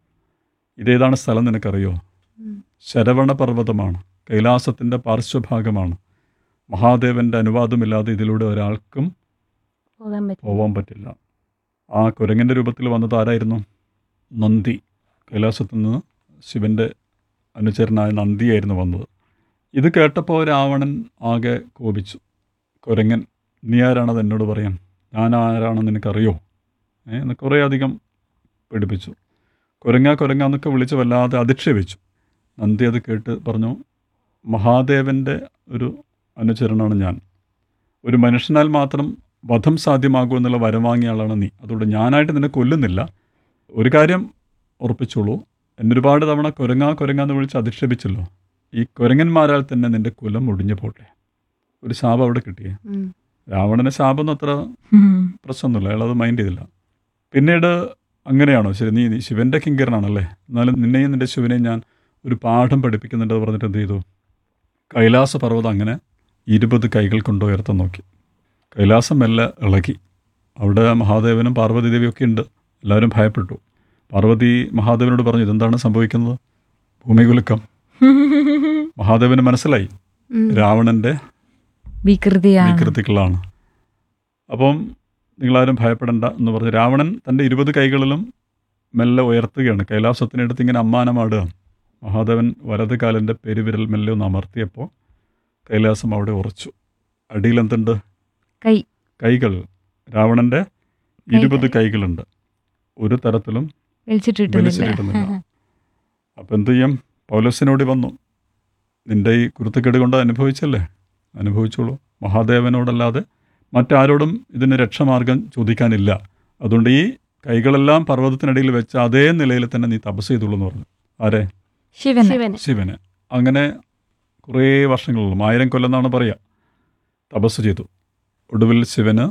ഇതേതാണ് സ്ഥലം നിനക്കറിയോ ഉം. ശരവണ പർവ്വതമാണ് കൈലാസത്തിൻ്റെ പാർശ്വഭാഗമാണ് മഹാദേവൻ്റെ അനുവാദമില്ലാതെ ഇതിലൂടെ ഒരാൾക്കും പോകാൻ പറ്റും പോവാൻ പറ്റില്ല ആ കുരങ്ങൻ്റെ രൂപത്തിൽ വന്നത് ആരായിരുന്നു നന്ദി കൈലാസത്തിൽ നിന്ന് ശിവൻ്റെ അനുചരനായ നന്ദിയായിരുന്നു വന്നത് ഇത് കേട്ടപ്പോൾ രാവണൻ ആകെ കോപിച്ചു കുരങ്ങൻ നീ ആരാണത് എന്നോട് പറയാൻ ഞാൻ ആരാണെന്ന് നിനക്കറിയോ ഏ എന്ന് കുറേ അധികം പേടിപ്പിച്ചു കുരങ്ങ കുരങ്ങ എന്നൊക്കെ വിളിച്ച് വല്ലാതെ അധിക്ഷേപിച്ചു നന്ദി അത് കേട്ട് പറഞ്ഞു മഹാദേവൻ്റെ ഒരു അനുചരനാണ് ഞാൻ ഒരു മനുഷ്യനാൽ മാത്രം വധം സാധ്യമാകൂ എന്നുള്ള വരം വാങ്ങിയ ആളാണ് നീ അതുകൊണ്ട് ഞാനായിട്ട് നിന്നെ കൊല്ലുന്നില്ല ഒരു കാര്യം ഉറപ്പിച്ചോളൂ എന്നെ ഒരുപാട് തവണ കുരങ്ങാ കുരങ്ങാന്ന് വിളിച്ച് അധിക്ഷേപിച്ചല്ലോ ഈ കുരങ്ങന്മാരാൽ തന്നെ നിന്റെ കുലം ഒടിഞ്ഞു പോട്ടെ ഒരു ശാപം അവിടെ കിട്ടിയേ ഉം. രാവണന് ശാപമൊന്നും അത്ര പ്രശ്നമൊന്നുമില്ല അയാൾ അത് മൈൻഡ് ചെയ്തില്ല പിന്നീട് അങ്ങനെയാണോ ശരി നീ നീ ശിവന്റെ കിങ്കരനാണല്ലേ എന്നാലും നിന്നെയും നിന്റെ ശിവനെയും ഞാൻ ഒരു പാഠം പഠിപ്പിക്കുന്നുണ്ട് എന്ന് പറഞ്ഞിട്ട് എന്ത് ചെയ്തു കൈലാസ പർവ്വതം അങ്ങനെ ഇരുപത് കൈകൾ കൊണ്ട് ഉയർത്താൻ നോക്കി കൈലാസം മെല്ലെ ഇളകി അവിടെ മഹാദേവനും പാർവതി ദേവിയൊക്കെ ഉണ്ട് എല്ലാവരും ഭയപ്പെട്ടു പാർവതി മഹാദേവനോട് പറഞ്ഞു ഇതെന്താണ് സംഭവിക്കുന്നത് ഭൂമികുലുക്കം മഹാദേവന് മനസ്സിലായി ഉം. രാവണന്റെ വികൃതിയാണ് വികൃതികളാണ് അപ്പം നിങ്ങളാരും ഭയപ്പെടേണ്ട എന്ന് പറഞ്ഞ് രാവണൻ തൻ്റെ ഇരുപത് കൈകളിലും മെല്ലെ ഉയർത്തുകയാണ് കൈലാസത്തിനടുത്ത് ഇങ്ങനെ അമ്മാനമാടുക മഹാദേവൻ വലത് കാലിൻ്റെ പെരുവിരൽ മെല്ലെ ഒന്ന് അമർത്തിയപ്പോൾ കൈലാസം അവിടെ ഉറച്ചു അടിയിൽ എന്തുണ്ട് കൈ കൈകൾ രാവണൻ്റെ ഇരുപത് കൈകളുണ്ട് ഒരു തരത്തിലും വലിച്ചിട്ടിട്ടില്ല വലിച്ചിട്ടിട്ടുന്നില്ല അപ്പം എന്ത് ചെയ്യാം പൗലോസിനോട് വന്നു നിന്റെ ഈ കുരുത്തക്കേട് കൊണ്ട് അനുഭവിച്ചല്ലേ അനുഭവിച്ചോളൂ മഹാദേവനോടല്ലാതെ മറ്റാരോടും ഇതിന് രക്ഷമാർഗം ചോദിക്കാനില്ല അതുകൊണ്ട് ഈ കൈകളെല്ലാം പർവ്വതത്തിനിടയിൽ വെച്ച് അതേ നിലയിൽ തന്നെ നീ തപസ് ചെയ്തോളൂ എന്ന് പറഞ്ഞു ആരെ ശിവൻ ശിവന് ശിവന് അങ്ങനെ കുറേ വർഷങ്ങളിലും ആയിരം കൊല്ലം എന്നാണ് പറയുക തപസ് ചെയ്തു ഒടുവിൽ ശിവന്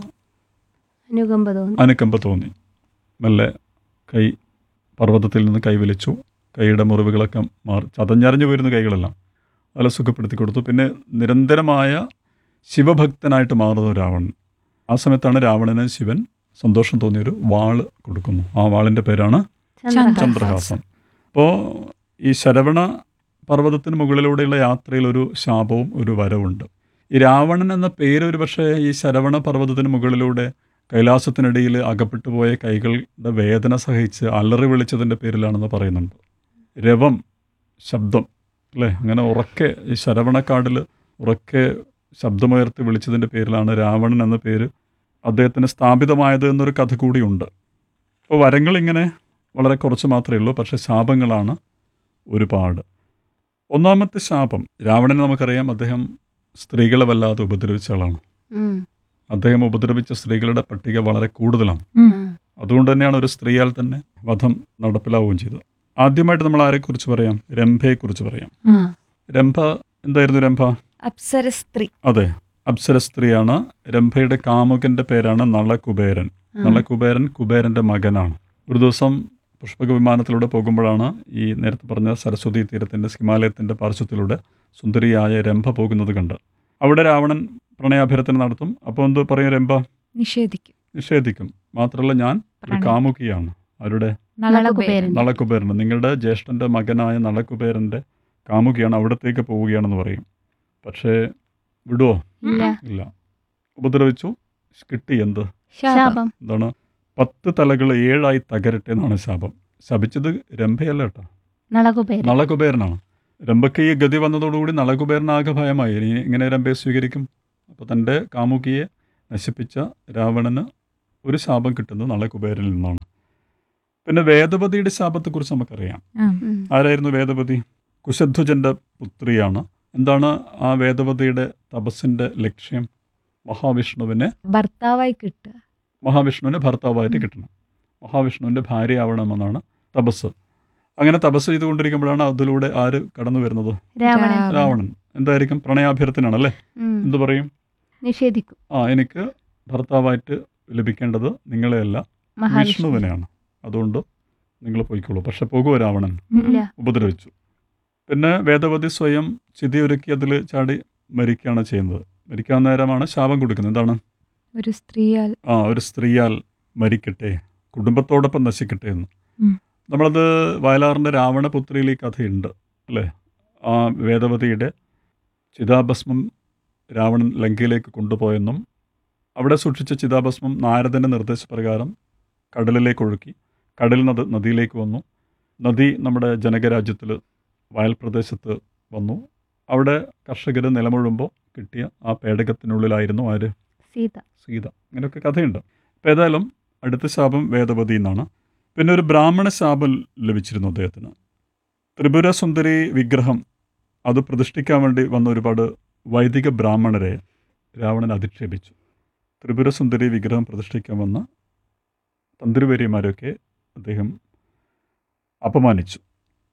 അനുകമ്പ തോന്നി അനുകമ്പ തോന്നി മെല്ലെ കൈ പർവ്വതത്തിൽ നിന്ന് കൈവലിച്ചു കൈയുടെ മുറിവുകളൊക്കെ മാറി ചതഞ്ഞറിഞ്ഞു പോയിരുന്നു കൈകളെല്ലാം നല്ല സുഖപ്പെടുത്തി കൊടുത്തു പിന്നെ നിരന്തരമായ ശിവഭക്തനായിട്ട് മാറുന്ന രാവണൻ ആ സമയത്താണ് രാവണന് ശിവൻ സന്തോഷം തോന്നിയൊരു വാള് കൊടുക്കുന്നു ആ വാളിൻ്റെ പേരാണ് ചന്ദ്രഹാസം. ചന്ദ്രഹാസം അപ്പോൾ ഈ ശരവണ പർവ്വതത്തിന് മുകളിലൂടെയുള്ള യാത്രയിൽ ഒരു ശാപവും ഒരു വരവുണ്ട് ഈ രാവണൻ എന്ന പേര് ഒരു പക്ഷേ ഈ ശരവണ പർവ്വതത്തിന് മുകളിലൂടെ കൈലാസത്തിനിടയിൽ അകപ്പെട്ടു പോയ കൈകളുടെ വേദന സഹിച്ച് അലറി വിളിച്ചതിൻ്റെ പേരിലാണെന്ന് പറയുന്നുണ്ട് രവം ശബ്ദം അല്ലേ അങ്ങനെ ഉറക്കെ ഈ ശരവണക്കാടിൽ ഉറക്കെ ശബ്ദമുയർത്തി വിളിച്ചതിൻ്റെ പേരിലാണ് രാവണൻ എന്ന പേര് അദ്ദേഹത്തിന് സ്ഥാപിതമായത് എന്നൊരു കഥ കൂടിയുണ്ട് അപ്പോൾ വരങ്ങൾ ഇങ്ങനെ വളരെ കുറച്ച് മാത്രമേ ഉള്ളൂ പക്ഷേ ശാപങ്ങളാണ് ഒരുപാട് ഒന്നാമത്തെ ശാപം രാവണനെ നമുക്കറിയാം അദ്ദേഹം സ്ത്രീകളെ വല്ലാതെ ഉപദ്രവിച്ച ആളാണ് ഉം. അദ്ദേഹം ഉപദ്രവിച്ച സ്ത്രീകളുടെ പട്ടിക വളരെ കൂടുതലാണ് ഉം. ഉം. അതുകൊണ്ട് തന്നെയാണ് ഒരു സ്ത്രീയാൽ തന്നെ വധം നടപ്പിലാവുകയും ചെയ്തത് ആദ്യമായിട്ട് നമ്മൾ ആരെക്കുറിച്ച് പറയാം രംഭയെക്കുറിച്ച് പറയാം ആ. രംഭ എന്തായിരുന്നു രംഭ അപ്സര സ്ത്രീ അതെ അപ്സര സ്ത്രീയാണ് രംഭയുടെ കാമുകന്റെ പേരാണ് നളകുബേരൻ ആ. നളകുബേരൻ കുബേരന്റെ മകനാണ് ഒരു ദിവസം പുഷ്പക വിമാനത്തിലൂടെ പോകുമ്പോഴാണ് ഈ നേരത്തെ പറഞ്ഞ സരസ്വതി തീരത്തിന്റെ ഹിമാലയത്തിന്റെ പാർശ്വത്തിലൂടെ സുന്ദരിയായ രംഭ പോകുന്നത് കണ്ട് അവിടെ രാവണൻ പ്രണയാഭ്യർത്ഥന നടത്തും അപ്പോൾ എന്ത് പറയും രംഭ നിഷേധിക്കും നിഷേധിക്കും മാത്രമല്ല ഞാൻ ഒരു പ്രണയം. കാമുകിയാണ് അവരുടെ നളകുബേരൻ. നളകുബേരൻ നിങ്ങളുടെ ജ്യേഷ്ഠന്റെ മകനായ നളകുബേരന്റെ കാമുകിയാണ് അവിടത്തേക്ക് പോവുകയാണെന്ന് പറയും പക്ഷേ വിടുവോ ഇല്ല ഇല്ല ഉപദ്രവിച്ചു കിട്ടി എന്ത് ശാപം ശാപം എന്താണ് പത്ത് തലകൾ ഏഴായി തകരട്ടെ എന്നാണ് ശാപം ശപിച്ചത് രംഭയല്ല കേട്ടോ നളകുബേരൻ നളകുബേരനാണ് രംഭയ്ക്ക് ഈ ഗതി വന്നതോടുകൂടി നളകുബേരനാകെ ഭയമായി ഇനി എങ്ങനെ രംഭയെ സ്വീകരിക്കും അപ്പോൾ തൻ്റെ കാമുകിയെ നശിപ്പിച്ച രാവണന് ഒരു ശാപം കിട്ടുന്നത് നളകുബേരനിൽ നിന്നാണ് പിന്നെ വേദവതിയുടെ ശാപത്തെക്കുറിച്ച് നമുക്കറിയാം ആ. ഉം. ആരായിരുന്നു വേദവതി കുശധ്വജന്റെ പുത്രിയാണ് എന്താണ് ആ വേദവതിയുടെ തപസ്സിന്റെ ലക്ഷ്യം മഹാവിഷ്ണുവിനെ ഭർത്താവായി കിട്ടുക മഹാവിഷ്ണുവിനെ ഭർത്താവായിട്ട് കിട്ടണം മഹാവിഷ്ണുവിൻ്റെ ഭാര്യയാവണമെന്നാണ് തപസ് അങ്ങനെ തപസ് ചെയ്തുകൊണ്ടിരിക്കുമ്പോഴാണ് അതിലൂടെ ആര് കടന്നു വരുന്നത് രാവണൻ രാവണൻ. രാവണൻ എന്തായിരിക്കും പ്രണയാഭ്യർത്ഥനാണല്ലേ ഉം. എന്ത് പറയും നിഷേധിക്കും ആ എനിക്ക് ഭർത്താവായിട്ട് ലഭിക്കേണ്ടത് നിങ്ങളെയല്ല മഹാവിഷ്ണു വിഷ്ണുവിനെയാണ് അതുകൊണ്ട് നിങ്ങൾ പോയിക്കോളൂ പക്ഷെ പോകുമോ രാവണൻ ഇല്ല ഉപദ്രവിച്ചു പിന്നെ വേദവതി സ്വയം ചിതിയൊരുക്കി അതിൽ ചാടി മരിക്കുകയാണ് ചെയ്യുന്നത് മരിക്കാൻ നേരമാണ് ശാപം കൊടുക്കുന്നത് എന്താണ് ഒരു സ്ത്രീയാൽ ആ ഒരു സ്ത്രീയാൽ മരിക്കട്ടെ കുടുംബത്തോടൊപ്പം നശിക്കട്ടെ എന്ന് ഉം. നമ്മളത് വയലാറിൻ്റെ രാവണപുത്രിയിൽ ഈ കഥയുണ്ട് അല്ലേ ആ വേദവതിയുടെ ചിതാഭസ്മം രാവണൻ ലങ്കയിലേക്ക് കൊണ്ടുപോയെന്നും അവിടെ സൂക്ഷിച്ച ചിതാഭസ്മം നാരദൻ്റെ നിർദ്ദേശപ്രകാരം കടലിലേക്ക് ഒഴുക്കി കടൽ നദ നദിയിലേക്ക് വന്നു നദി നമ്മുടെ ജനകരാജ്യത്തിൽ വയൽ പ്രദേശത്ത് വന്നു അവിടെ കർഷകർ നിലമുഴുമ്പോൾ കിട്ടിയ ആ പേടകത്തിനുള്ളിലായിരുന്നു ആര് സീത സീത ഇങ്ങനെയൊക്കെ കഥയുണ്ട് അപ്പോൾ ഏതായാലും അടുത്ത ശാപം വേദവതി എന്നാണ് പിന്നെ ഒരു ബ്രാഹ്മണ ശാപം ലഭിച്ചിരുന്നു അദ്ദേഹത്തിന് ത്രിപുര സുന്ദരി വിഗ്രഹം അത് പ്രതിഷ്ഠിക്കാൻ വേണ്ടി വന്ന ഒരുപാട് വൈദിക ബ്രാഹ്മണരെ രാവണൻ അധിക്ഷേപിച്ചു ത്രിപുര സുന്ദരി വിഗ്രഹം പ്രതിഷ്ഠിക്കാൻ വന്ന തന്ത്രിവര്യമാരൊക്കെ അദ്ദേഹം അപമാനിച്ചു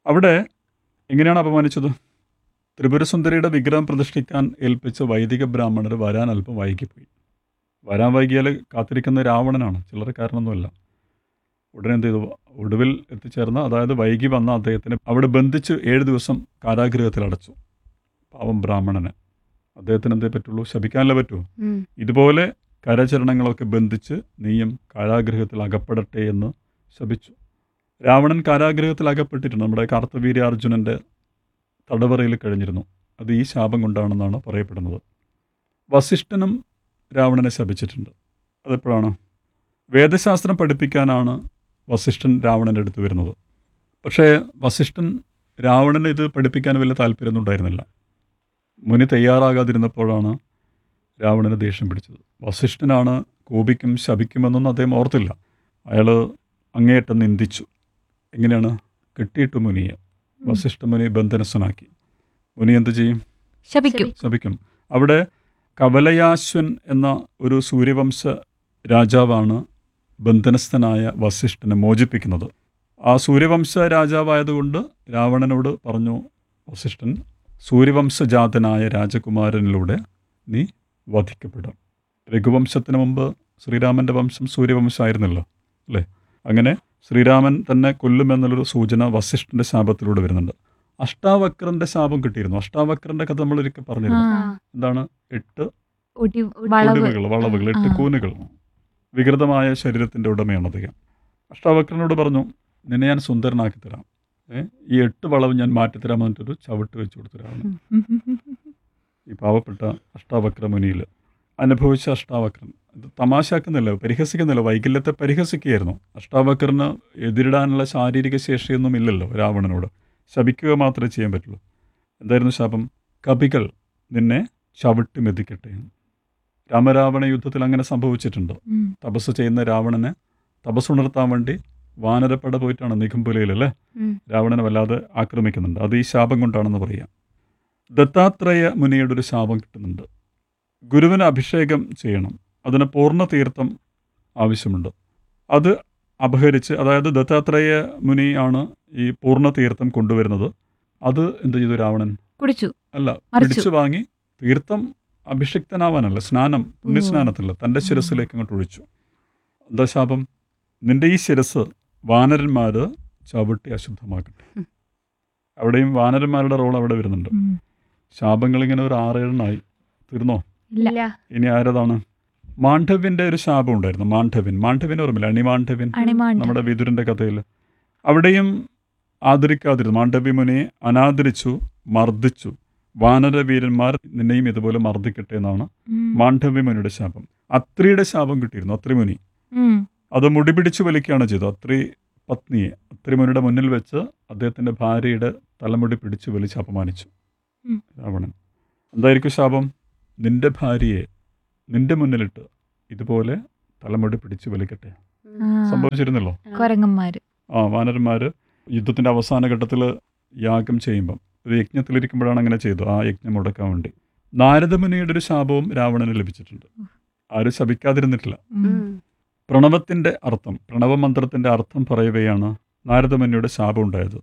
അവിടെ എങ്ങനെയാണ് അപമാനിച്ചത് ത്രിപുരസുന്ദരിയുടെ വിഗ്രഹം പ്രതിഷ്ഠിക്കാൻ ഏൽപ്പിച്ച വൈദിക ബ്രാഹ്മണർ വരാൻ അല്പം വൈകിപ്പോയി വരാൻ വൈകിയാൽ കാത്തിരിക്കുന്ന രാവണനാണ് ചില്ലറക്കാരനൊന്നുമല്ല ഉടനെ എന്ത് ചെയ്തു ഒടുവിൽ എത്തിച്ചേർന്ന അതായത് വൈകി വന്ന അദ്ദേഹത്തിനെ അവിടെ ബന്ധിച്ച് ഏഴ് ദിവസം കാരാഗൃഹത്തിൽ അടച്ചു പാവം ബ്രാഹ്മണന് അദ്ദേഹത്തിന് എന്തേ പറ്റുള്ളൂ ശപിക്കാനല്ലേ പറ്റൂ ഉം. ഇതുപോലെ കരചരണങ്ങളൊക്കെ ബന്ധിച്ച് നീയും കാരാഗൃഹത്തിൽ അകപ്പെടട്ടെ എന്ന് ശപിച്ചു രാവണൻ കാരാഗൃഹത്തിൽ അകപ്പെട്ടിട്ടുണ്ട് നമ്മുടെ കാർത്തവീര്യ അർജുനൻ്റെ തടവറയിൽ കഴിഞ്ഞിരുന്നു അത് ഈ ശാപം കൊണ്ടാണെന്നാണ് പറയപ്പെടുന്നത് വസിഷ്ഠനും രാവണനെ ശപിച്ചിട്ടുണ്ട് അതെപ്പോഴാണ് വേദശാസ്ത്രം പഠിപ്പിക്കാനാണ് വസിഷ്ഠൻ രാവണൻ്റെ അടുത്ത് വരുന്നത് പക്ഷേ വസിഷ്ഠൻ രാവണന് ഇത് പഠിപ്പിക്കാൻ വലിയ താല്പര്യമൊന്നും ഉണ്ടായിരുന്നില്ല മുനി തയ്യാറാകാതിരുന്നപ്പോഴാണ് രാവണന് ദേഷ്യം പിടിച്ചത് വസിഷ്ഠനാണ് കോപിക്കും ശപിക്കുമെന്നൊന്നും അദ്ദേഹം ഓർത്തില്ല അയാൾ അങ്ങേയറ്റം നിന്ദിച്ചു എങ്ങനെയാണ് കെട്ടിയിട്ട് മുനിയെ വസിഷ്ഠ മുനി ബന്ധനസ്ഥനാക്കി മുനി എന്ത് ചെയ്യും ശപിക്കും ശപിക്കും അവിടെ കവലയാശ്വൻ എന്ന ഒരു സൂര്യവംശ രാജാവാണ് ബന്ധനസ്ഥനായ വസിഷ്ഠനെ മോചിപ്പിക്കുന്നത് ആ സൂര്യവംശ രാജാവായതുകൊണ്ട് രാവണനോട് പറഞ്ഞു വസിഷ്ഠൻ സൂര്യവംശജാതനായ രാജകുമാരനിലൂടെ നീ വധിക്കപ്പെടും രഘുവംശത്തിന് മുമ്പ് ശ്രീരാമൻ്റെ വംശം സൂര്യവംശമായിരുന്നല്ലോ അല്ലേ അങ്ങനെ ശ്രീരാമൻ തന്നെ കൊല്ലുമെന്നുള്ളൊരു സൂചന വസിഷ്ഠൻ്റെ ശാപത്തിലൂടെ വരുന്നുണ്ട് അഷ്ടാവക്രന്റെ ശാപം കിട്ടിയിരുന്നു അഷ്ടാവക്രന്റെ കഥ നമ്മൾ ഒരിക്കൽ ആ, പറഞ്ഞിരുന്നു എന്താണ് എട്ട് ഒടി വളവ് ഒടിവുകൾ വളവുകൾ എട്ട് ആ. കൂനുകൾ വികൃതമായ ശരീരത്തിന്റെ ഉടമയാണ് അദ്ദേഹം അഷ്ടാവക്രനോട് പറഞ്ഞു നിന്നെ ഞാൻ സുന്ദരനാക്കി തരാം ഏ ഈ എട്ട് വളവ് ഞാൻ മാറ്റിത്തരാൻ പറഞ്ഞിട്ടൊരു ചവിട്ട് വെച്ച് കൊടുത്തരാണ് ഈ പാവപ്പെട്ട അഷ്ടാവക്ര മുനിയിൽ അനുഭവിച്ച അഷ്ടാവക്രൻ ഇത് തമാശാക്കുന്നില്ല പരിഹസിക്കുന്നില്ല വൈകല്യത്തെ പരിഹസിക്കുകയായിരുന്നു അഷ്ടാവക്രന് എതിരിടാനുള്ള ശാരീരിക ശേഷിയൊന്നും ഇല്ലല്ലോ രാവണനോട് ശപിക്കുക മാത്രമേ ചെയ്യാൻ പറ്റുള്ളൂ എന്തായിരുന്നു ശാപം കപികൾ നിന്നെ ചവിട്ടി മെതിക്കട്ടെ രാമരാവണ യുദ്ധത്തിൽ അങ്ങനെ സംഭവിച്ചിട്ടുണ്ട് ഉം. തപസ് ചെയ്യുന്ന രാവണനെ തപസ്സുണർത്താൻ വേണ്ടി വാനരപ്പട പോയിട്ടാണ് നിഘമ്പുലയിലല്ലേ ഉം. രാവണനെ വല്ലാതെ ആക്രമിക്കുന്നുണ്ട് അത് ഈ ശാപം കൊണ്ടാണെന്ന് പറയാം ദത്താത്രേയ മുനിയുടെ ഒരു ശാപം കിട്ടുന്നുണ്ട് ഗുരുവിന് അഭിഷേകം ചെയ്യണം അതിന് പൂർണ്ണ തീർത്ഥം ആവശ്യമുണ്ട് അത് അപഹരിച്ച് അതായത് ദത്താത്രേയ മുനി ആണ് ഈ പൂർണ്ണ തീർത്ഥം കൊണ്ടുവരുന്നത് അത് എന്ത് ചെയ്തു രാവണൻ കുടിച്ചു അല്ല മറിച്ചു. പിടിച്ചു വാങ്ങി തീർത്ഥം അഭിഷിക്തനാവാനല്ല സ്നാനം പുണ്യസ്നാനത്തില്ല തൻ്റെ ശിരസിലേക്ക് അങ്ങോട്ട് ഒഴിച്ചു എന്താ ശാപം നിന്റെ ഈ ശിരസ് വാനരന്മാര് ചവിട്ടി അശുദ്ധമാക്കട്ടെ ഉം. അവിടെയും വാനരന്മാരുടെ റോൾ അവിടെ വരുന്നുണ്ട് ഉം. ശാപങ്ങൾ ഇങ്ങനെ ഒരു ആറേഴെണ്ണായി തീർന്നോ ഇല്ല ഇല്ല ഇനി ആരതാണ് മാണ്ഡവ്യന്റെ ഒരു ശാപം ഉണ്ടായിരുന്നു മാണ്ഡവ്യൻ മാണ്ഡവ്യൻ ഓർമ്മയില്ല അണിമാണ്ഡവ്യൻ അണിമാണ്ട് നമ്മുടെ വിതുരന്റെ കഥയിൽ അവിടെയും ആദരിക്കാതിരുന്നു മാണ്ഡവ്യ മുനിയെ അനാദരിച്ചു മർദ്ദിച്ചു വാനരവീരന്മാർ നിന്നെയും ഇതുപോലെ മർദ്ദിക്കട്ടെ എന്നാണ് ഉം. മാണ്ഡവ്യ മുനിയുടെ ശാപം അത്രിയുടെ ശാപം കിട്ടിയിരുന്നു അത്രി മുനി ഉം. അത് മുടി പിടിച്ചു വലിക്കുകയാണ് ചെയ്തത് അത്രി പത്നിയെ അത്രി മുനിയുടെ മുന്നിൽ വെച്ച് അദ്ദേഹത്തിന്റെ ഭാര്യയുടെ തലമുടി പിടിച്ചു വലിച്ച് അപമാനിച്ചു ഉം. രാവണൻ എന്തായിരിക്കും ശാപം നിന്റെ ഭാര്യയെ നിന്റെ മുന്നിലിട്ട് ഇതുപോലെ തലമുടി പിടിച്ചു വലിക്കട്ടെ ആ. സംഭവിച്ചിരുന്നല്ലോ കൊരങ്ങന്മാര് ആ വാനരന്മാർ യുദ്ധത്തിൻ്റെ അവസാന ഘട്ടത്തിൽ യാഗം ചെയ്യുമ്പം ഒരു യജ്ഞത്തിലിരിക്കുമ്പോഴാണ് അങ്ങനെ ചെയ്തു ആ യജ്ഞം മുടക്കാൻ വേണ്ടി നാരദമുനിയുടെ ഒരു ശാപവും രാവണന് ലഭിച്ചിട്ടുണ്ട് ആരും ശപിക്കാതിരുന്നിട്ടില്ല ഉം. ഉം. പ്രണവത്തിൻ്റെ അർത്ഥം പ്രണവമന്ത്രത്തിൻ്റെ അർത്ഥം പറയവെയാണ് നാരദമുനിയുടെ ശാപം ഉണ്ടായത്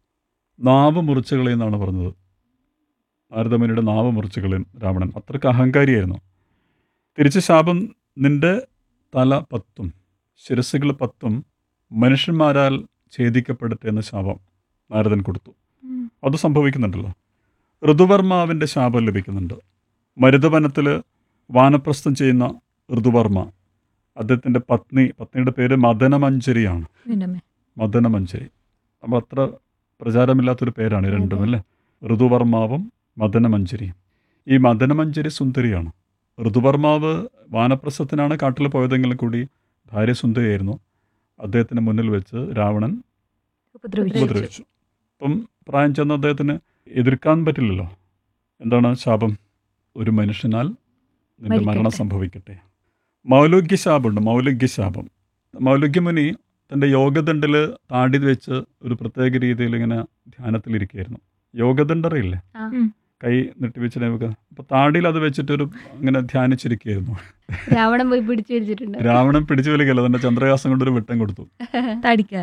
നാവ് മുറിച്ചുകളി എന്നാണ് പറഞ്ഞത് നാരദമുനിയുടെ നാവ് മുറിച്ചുകളി രാവണൻ അത്രയ്ക്ക് അഹങ്കാരിയായിരുന്നു തിരിച്ച് ശാപം നിന്റെ തല പത്തും ശിരസ്സുകൾ പത്തും മനുഷ്യന്മാരാൽ ഛേദിക്കപ്പെടട്ടെ എന്ന ശാപം നാരദൻ കൊടുത്തു ഉം. അത് സംഭവിക്കുന്നുണ്ടല്ലോ ഋതുവർമാവിൻ്റെ ശാപം ലഭിക്കുന്നുണ്ട് മരുതവനത്തിൽ വാനപ്രസ്ഥം ചെയ്യുന്ന ഋതുവർമ്മ അദ്ദേഹത്തിൻ്റെ പത്നി പത്നിയുടെ പേര് മദനമഞ്ജരിയാണ് പിന്നമ്മേ. മദനമഞ്ജരി നമ്മൾ അത്ര പ്രചാരമില്ലാത്തൊരു പേരാണ് ഈ രണ്ടും അല്ലേ ഋതുവർമാവും മദനമഞ്ജരിയും ഈ മദനമഞ്ജരി സുന്ദരിയാണ് ഋതുവർമാവ് വാനപ്രസ്ഥത്തിനാണ് കാട്ടിൽ പോയതെങ്കിലും കൂടി ഭാര്യ സുന്ദരിയായിരുന്നു അദ്ദേഹത്തിന് മുന്നിൽ വെച്ച് രാവണൻ ഉപദ്രവിച്ചു ഉപദ്രവിച്ചു അപ്പം പ്രായം ചെന്ന അദ്ദേഹത്തിന് എതിർക്കാൻ പറ്റില്ലല്ലോ എന്താണ് ശാപം ഒരു മനുഷ്യനാൽ നിന്റെ മരിക്കട്ടെ. മരണം സംഭവിക്കട്ടെ മൗലോഗ്യ ശാപമുണ്ട് മൗലോഗ്യ ശാപം മൗലോഗ്യ മുനി തൻ്റെ യോഗദണ്ഡിൽ താടി വെച്ച് ഒരു പ്രത്യേക രീതിയിൽ ഇങ്ങനെ ധ്യാനത്തിലിരിക്കുകയായിരുന്നു യോഗദണ്ഡറിയില്ലേ ആ. ഉം. കൈ നീട്ടി വെച്ച് നമുക്ക് അപ്പോൾ താടിയിൽ അത് വെച്ചിട്ട് ഒരു അങ്ങനെ ധ്യാനിച്ചിരിക്കുകയായിരുന്നു രാവണൻ പോയി പിടിച്ചു വലിച്ചിട്ടുണ്ട് രാവണൻ പിടിച്ചു വലിക്കല്ല തൻ്റെ ചന്ദ്രഹാസം കൊണ്ടൊരു വെട്ടം കൊടുത്തു തടിക്ക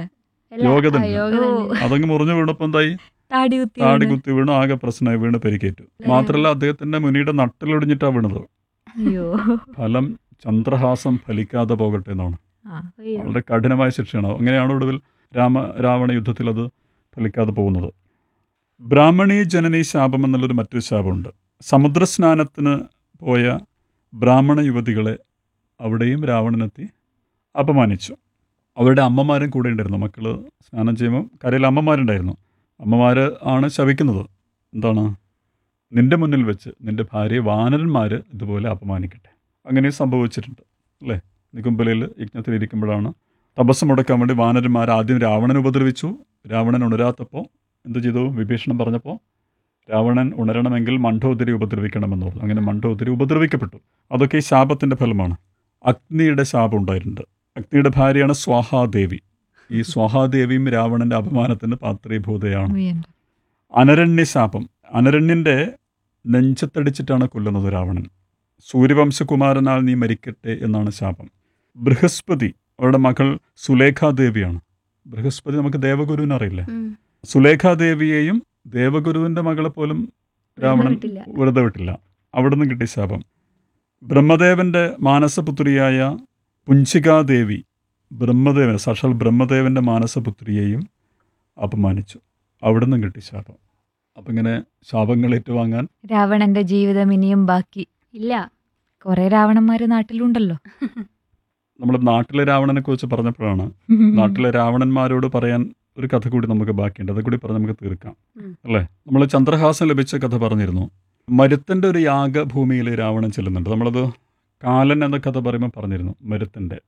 യോഗതന്നെ. യോഗ തന്നെ. അതങ്ങ് മുറിഞ്ഞു വീണപ്പോൾ എന്തായി താടി കുത്തി താടി വീണ്. കുത്തി വീണ് ആകെ പ്രശ്നമായി വീണ് പരിക്കേറ്റു മാത്രമല്ല അദ്ദേഹത്തിന്റെ മുനിയുടെ നട്ടിലൊടിഞ്ഞിട്ടാ വീണത് അയ്യോ ഫലം ചന്ദ്രഹാസം ഫലിക്കാതെ പോകട്ടെ എന്നാണ് ആ അയ്യോ. വളരെ കഠിനമായ ശിക്ഷയാണ് അങ്ങനെയാണ് ഒടുവിൽ രാമ രാവണ യുദ്ധത്തിൽ അത് ഫലിക്കാതെ പോകുന്നത് ബ്രാഹ്മണീ ജനനീ ശാപം എന്നുള്ളൊരു മറ്റൊരു ശാപമുണ്ട് സമുദ്രസ്നാനത്തിന് പോയ ബ്രാഹ്മണ യുവതികളെ അവിടെയും രാവണനെത്തി അപമാനിച്ചു അവരുടെ അമ്മമാരും കൂടെ ഉണ്ടായിരുന്നു മക്കൾ സ്നാനം ചെയ്യുമ്പോൾ കരയിൽ അമ്മമാരുണ്ടായിരുന്നു അമ്മമാർ ആണ് ശവിക്കുന്നത് എന്താണ് നിന്റെ മുന്നിൽ വെച്ച് നിന്റെ ഭാര്യയെ വാനരന്മാർ ഇതുപോലെ അപമാനിക്കട്ടെ അങ്ങനെ സംഭവിച്ചിട്ടുണ്ട് അല്ലേ നികുംബലയിൽ യജ്ഞത്തിലിരിക്കുമ്പോഴാണ് തപസ് മുടക്കാൻ വേണ്ടി വാനരന്മാർ ആദ്യം രാവണനെ ഉപദ്രവിച്ചു രാവണൻ ഉണരാത്തപ്പോൾ എന്ത് ചെയ്തു വിഭീഷണൻ പറഞ്ഞപ്പോൾ രാവണൻ ഉണരണമെങ്കിൽ മണ്ഡോദരി ഉപദ്രവിക്കണമെന്ന് പറഞ്ഞു അങ്ങനെ മണ്ഡോദരി ഉപദ്രവിക്കപ്പെട്ടു അതൊക്കെ ഈ ശാപത്തിൻ്റെ ഫലമാണ് അഗ്നിയുടെ ശാപം ഉണ്ടായിട്ടുണ്ട് അഗ്നിയുടെ ഭാര്യയാണ് സ്വാഹാദേവി ഈ സ്വാഹാദേവിയും രാവണന്റെ അപമാനത്തിന് പാത്രീഭൂതയാണ് ഉയ്യന്റെ. അനരണ്യ ശാപം അനരണ്യന്റെ നെഞ്ചത്തടിച്ചിട്ടാണ് കൊല്ലുന്നത് രാവണൻ സൂര്യവംശകുമാരനാൽ നീ മരിക്കട്ടെ എന്നാണ് ശാപം ബൃഹസ്പതി അവരുടെ മകൾ സുലേഖാദേവിയാണ് ബൃഹസ്പതി നമുക്ക് ദേവഗുരുവിനെ അറിയില്ലേ ഉം. സുലേഖാദേവിയെയും ദേവഗുരുവിന്റെ മകളെ പോലും രാവണൻ വിട്ടില്ല. വെറുതെ വിട്ടില്ല അവിടുന്ന് കിട്ടിയ ശാപം ബ്രഹ്മദേവന്റെ മാനസപുത്രിയായ പുഞ്ചികാദേവി ബ്രഹ്മദേവൻ സാക്ഷാൽ ബ്രഹ്മദേവന്റെ മാനസപുത്രിയെയും അപമാനിച്ചു അവിടുന്ന് കിട്ടി ശാപം അപ്പം ഇങ്ങനെ ശാപങ്ങൾ ഏറ്റുവാങ്ങാൻ രാവണന്റെ ജീവിതം ഇനിയും ബാക്കി ഇല്ല കുറെ രാവണന്മാര് നാട്ടിലുണ്ടല്ലോ നമ്മൾ നാട്ടിലെ രാവണനെ കുറിച്ച് പറഞ്ഞപ്പോഴാണ് നാട്ടിലെ രാവണന്മാരോട് പറയാൻ ഒരു കഥ കൂടി നമുക്ക് ബാക്കിയുണ്ട് അത് കൂടി പറഞ്ഞ് നമുക്ക് തീർക്കാം ഉം. അല്ലേ നമ്മൾ ചന്ദ്രഹാസം ലഭിച്ച കഥ പറഞ്ഞിരുന്നു മരുത്തൻ്റെ ഒരു യാഗഭൂമിയിൽ രാവണൻ ചെല്ലുന്നുണ്ട് നമ്മളത് കാലൻ എന്ന കഥ പറയുമ്പോൾ പറഞ്ഞിരുന്നു മരുത്തൻ്റെ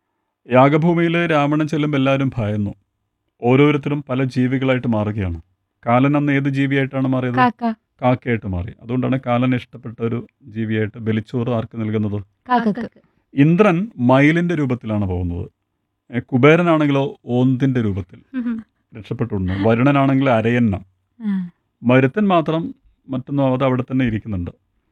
യാഗഭൂമിയിൽ രാവണൻ ചെല്ലുമ്പോൾ എല്ലാവരും ഭയന്നു ഓരോരുത്തരും പല ജീവികളായിട്ട് മാറുകയാണ് കാലൻ അന്ന് ഏത് ജീവിയായിട്ടാണ് മാറിയത് കാക്ക കാക്കയായിട്ട് മാറി അതുകൊണ്ടാണ് കാലൻ ഇഷ്ടപ്പെട്ട ഒരു ജീവിയായിട്ട് ബലിച്ചോറ് ആർക്ക് നൽകുന്നത് കാക്കക്ക് ഇന്ദ്രൻ മയിലിൻ്റെ രൂപത്തിലാണ് പോകുന്നത് ഏ, കുബേരനാണെങ്കിലോ ഓന്തിൻ്റെ രൂപത്തിൽ ഉം. രക്ഷപ്പെട്ടുകൊണ്ടു വരുണനാണെങ്കിൽ അരയന്നം ആ. മരുത്തൻ മാത്രം മറ്റൊന്നും അത് അവിടെ തന്നെ ഇരിക്കുന്നുണ്ട്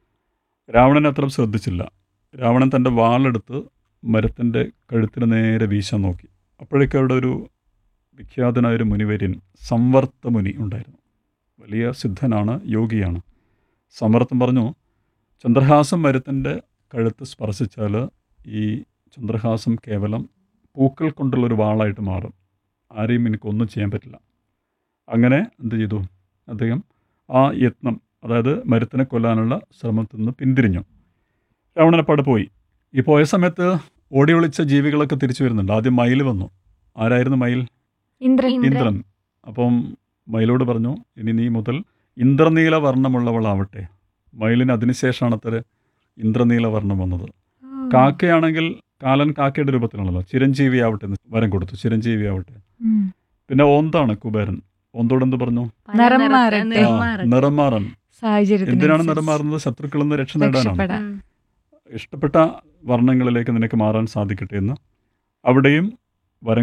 രാവണൻ അത്ര ശ്രദ്ധിച്ചില്ല രാവണൻ തൻ്റെ വാളെടുത്ത് മരത്തിൻ്റെ കഴുത്തിന് നേരെ വീശാൻ നോക്കി അപ്പോഴേക്കും അവിടെ ഒരു വിഖ്യാതനായ ഒരു മുനിവര്യൻ സംവർത്ത മുനി ഉണ്ടായിരുന്നു വലിയ സിദ്ധനാണ് യോഗിയാണ് സമർത്ഥം പറഞ്ഞു ചന്ദ്രഹാസം മരത്തിൻ്റെ കഴുത്ത് സ്പർശിച്ചാൽ ഈ ചന്ദ്രഹാസം കേവലം പൂക്കൾ കൊണ്ടുള്ളൊരു വാളായിട്ട് മാറും ആരെയും എനിക്കൊന്നും ചെയ്യാൻ പറ്റില്ല അങ്ങനെ എന്ത് ചെയ്തു അദ്ദേഹം ആ യത്നം അതായത് മരുത്തിനെ കൊല്ലാനുള്ള ശ്രമത്തിൽ നിന്ന് പിന്തിരിഞ്ഞു രാവണനപ്പാട് പോയി ഈ പോയ സമയത്ത് ഓടി ഒളിച്ച ജീവികളൊക്കെ തിരിച്ചു വരുന്നുണ്ട് ആദ്യം മയിൽ വന്നു ആരായിരുന്നു മയിൽ ഇന്ദ്രൻ ഇന്ദ്രൻ. ഇന്ദ്രൻ അപ്പം മയിലോട് പറഞ്ഞു ഇനി നീ മുതൽ ഇന്ദ്രനീല വർണ്ണമുള്ളവളാവട്ടെ മയിലിന് അതിനുശേഷമാണ് അത്ര ഇന്ദ്രനീല വർണ്ണം വന്നത് കാക്കയാണെങ്കിൽ കാലൻ കാക്കയുടെ രൂപത്തിലാണല്ലോ ചിരഞ്ജീവി ആവട്ടെ എന്ന് വരം കൊടുത്തു ചിരഞ്ജീവി ആവട്ടെ ഉം. പിന്നെ ഓന്താണ് കുബേരൻ ഓന്തോട് എന്ത് പറഞ്ഞു പല നിറം നിറത്ത- മാറട്ടെ. നിറം ആ, മാറട്ടെ. നിറം മാറാൻ സാഹചര്യത്തിന് എന്തിനാണ് അനുസരിച്ച് നിറം മാറുന്നത് ശത്രുക്കളിൽ നിന്ന് രക്ഷ നേടാനാണ് രക്ഷപ്പെടാൻ ഉം. ഇഷ്ടപ്പെട്ട വർണ്ണങ്ങളിലേക്ക് നിനക്ക് മാറാൻ സാധിക്കട്ടെ എന്ന് അവിടെയും